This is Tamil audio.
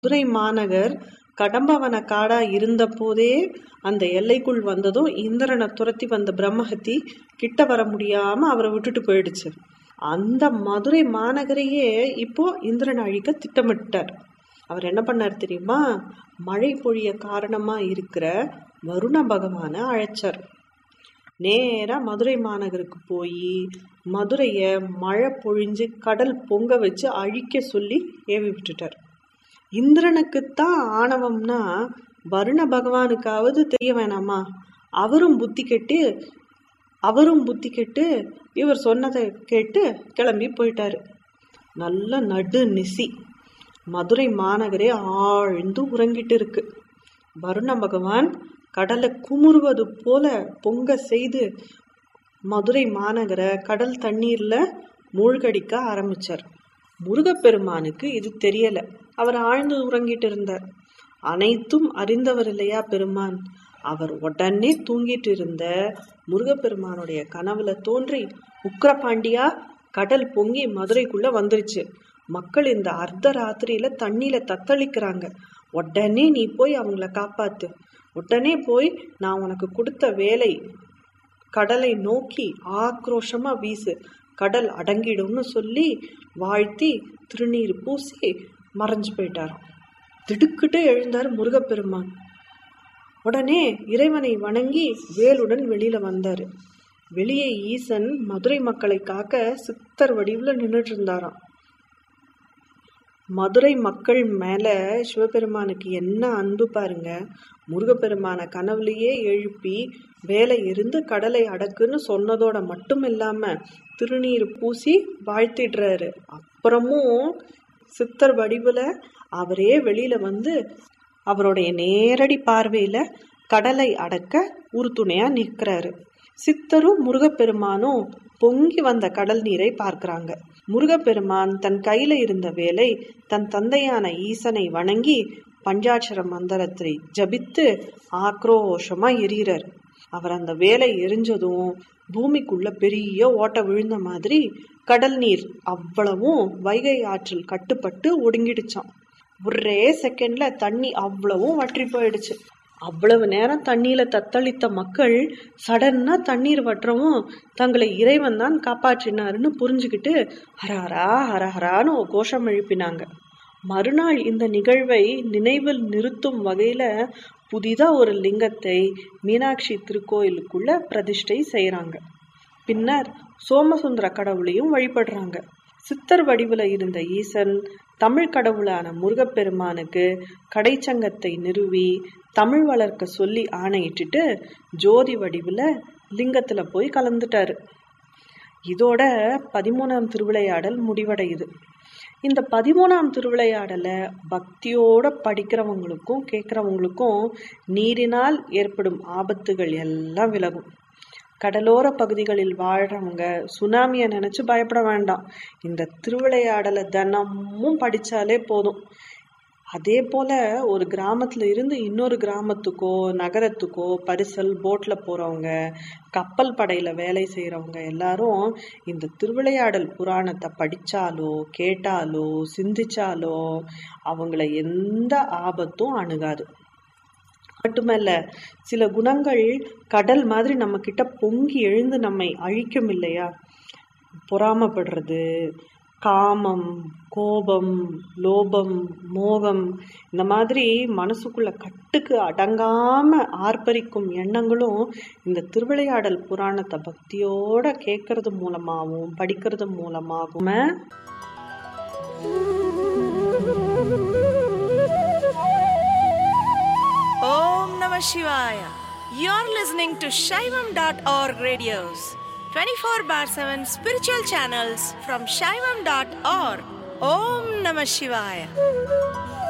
மதுரை மாநகர் கடம்பவன காடா இருந்த போதே அந்த எல்லைக்குள் வந்ததும் இந்திரனை துரத்தி வந்த பிரம்மஹத்தி கிட்ட வர முடியாம அவரை விட்டுட்டு போயிடுச்சு அந்த மதுரை மாநகரையே இப்போ இந்திரன் அழிக்க திட்டமிட்டார் அவர் என்ன பண்ணார் தெரியுமா மழை பொழிய காரணமா இருக்கிற வருண பகவானை அழைச்சார் நேரா மதுரை மாநகருக்கு போய் மதுரைய மழை பொழிஞ்சு கடல் பொங்க வச்சு அழிக்க சொல்லி ஏவி விட்டுட்டார் இந்திரனுக்குத்தான் ஆணவம்னா வருண பகவானுக்காவது தெரிய வேணாமா அவரும் புத்தி கெட்டு அவரும் புத்தி கெட்டு இவர் சொன்னதை கேட்டு கிளம்பி போயிட்டாரு நல்ல நடு நிசி மதுரை மாநகரே ஆழ்ந்து உறங்கிட்டு இருக்கு வருண பகவான் கடலை குமுறுவது போல பொங்க செய்து மதுரை மாநகர கடல் தண்ணீர்ல மூழ்கடிக்க ஆரம்பிச்சார் முருகப்பெருமானுக்கு இது தெரியல அவர் ஆழ்ந்து உறங்கிட்டு இருந்தார் அனைத்தும் அறிந்தவர் இல்லையா பெருமான் அவர் உடனே தூங்கிட்டு இருந்த முருகப்பெருமானுடைய கனவுல தோன்றி உக்கிரபாண்டியா கடல் பொங்கி மதுரைக்குள்ள வந்துருச்சு மக்கள் இந்த அர்த்த ராத்திரியில தண்ணியில தத்தளிக்கிறாங்க உடனே நீ போய் அவங்கள காப்பாத்து உடனே போய் நான் உனக்கு கொடுத்த வேலை கடலை நோக்கி ஆக்ரோஷமா வீசு கடல் அடங்கிடும்னு சொல்லி வாழ்த்தி திருநீர் பூசி மறைஞ்சு போயிட்டாராம் திடுக்கிட்டு எழுந்தார் முருகப்பெருமான் உடனே இறைவனை வணங்கி வேலுடன் வெளியில வந்தாரு வெளியே ஈசன் மதுரை மக்களை காக்க சித்தர் வடிவுல நின்றுட்டு இருந்தாராம் மதுரை மக்கள் மேல சிவபெருமானுக்கு என்ன அன்பு பாருங்க முருகப்பெருமான கனவுலயே எழுப்பி வேலை இருந்து கடலை அடக்குன்னு சொன்னதோட மட்டும் இல்லாம திருநீர் பூசி வாழ்த்திடுறாரு அப்புறமும் சித்தர் வடிவுல அவரே வெளியில வந்து அவருடைய நேரடி பார்வையில கடலை அடக்க உறுதுணையா நிற்கிறாரு சித்தரும் முருகப்பெருமானும் பொங்கி வந்த கடல் நீரை பார்க்கறாங்க முருகப்பெருமான் தன் கையில இருந்த வேலை தன் தந்தையான ஈசனை வணங்கி பஞ்சாட்சர மந்திரத்தை ஜபித்து ஆக்ரோஷமா எரியறார் அவர் அந்த வேலை எரிஞ்சதும் பூமிக்குள்ள பெரிய ஓட்டை விழுந்த மாதிரி கடல் நீர் அவ்வளவும் வைகை ஆற்றில் கட்டுப்பட்டு ஒடுங்கிடுச்சாம் ஒரே செகண்ட்ல தண்ணி அவ்வளவும் வற்றி போயிடுச்சு அவ்வளவு நேரம் தண்ணியில தத்தளித்த மக்கள் சடன்னா தண்ணீர் வற்றவும் தங்களை இறைவன் தான் காப்பாற்றினாருன்னு புரிஞ்சுக்கிட்டு ஹரஹரா ஹரஹரான்னு கோஷம் எழுப்பினாங்க மறுநாள் இந்த நிகழ்வை நினைவில் நிறுத்தும் வகையில புதிதா ஒரு லிங்கத்தை மீனாட்சி திருக்கோயிலுக்குள்ள பிரதிஷ்டை செய்யறாங்க பின்னர் சோமசுந்தர கடவுளையும் வழிபடுறாங்க சித்தர் வடிவுல இருந்த ஈசன் தமிழ் கடவுளான முருகப்பெருமானுக்கு கடைச்சங்கத்தை நிறுவி தமிழ் வளர்க்க சொல்லி ஆணையிட்டுட்டு ஜோதி வடிவுல லிங்கத்துல போய் கலந்துட்டாரு இதோட பதிமூணாம் திருவிளையாடல் முடிவடையுது இந்த பதிமூணாம் திருவிளையாடலை பக்தியோட படிக்கிறவங்களுக்கும் கேட்குறவங்களுக்கும் நீரினால் ஏற்படும் ஆபத்துகள் எல்லாம் விலகும் கடலோர பகுதிகளில் வாழ்றவங்க சுனாமியை நினைச்சு பயப்பட வேண்டாம் இந்த திருவிளையாடலை தினமும் படிச்சாலே போதும் அதே போல ஒரு கிராமத்துல இருந்து இன்னொரு கிராமத்துக்கோ நகரத்துக்கோ பரிசல் போட்ல போறவங்க கப்பல் படையில வேலை செய்யறவங்க எல்லாரும் இந்த திருவிளையாடல் புராணத்தை படிச்சாலோ கேட்டாலோ சிந்திச்சாலோ அவங்கள எந்த ஆபத்தும் அணுகாது மட்டுமல்ல சில குணங்கள் கடல் மாதிரி நம்ம கிட்ட பொங்கி எழுந்து நம்மை அழிக்கும் இல்லையா பொறாமப்படுறது காமம் கோபம் லோபம் மோகம் இந்த மாதிரி மனசுக்குள்ள கட்டுக்கு அடங்காம ஆர்ப்பரிக்கும் எண்ணங்களும் இந்த திருவிளையாடல் புராணத்தை பக்தியோட கேட்கறது மூலமாகவும் படிக்கிறது மூலமாகவும் Om Namah Shivaya. You're listening to Shaivam.org radios, 24 bar 7 spiritual channels from Shaivam.org. Om Namah Shivaya.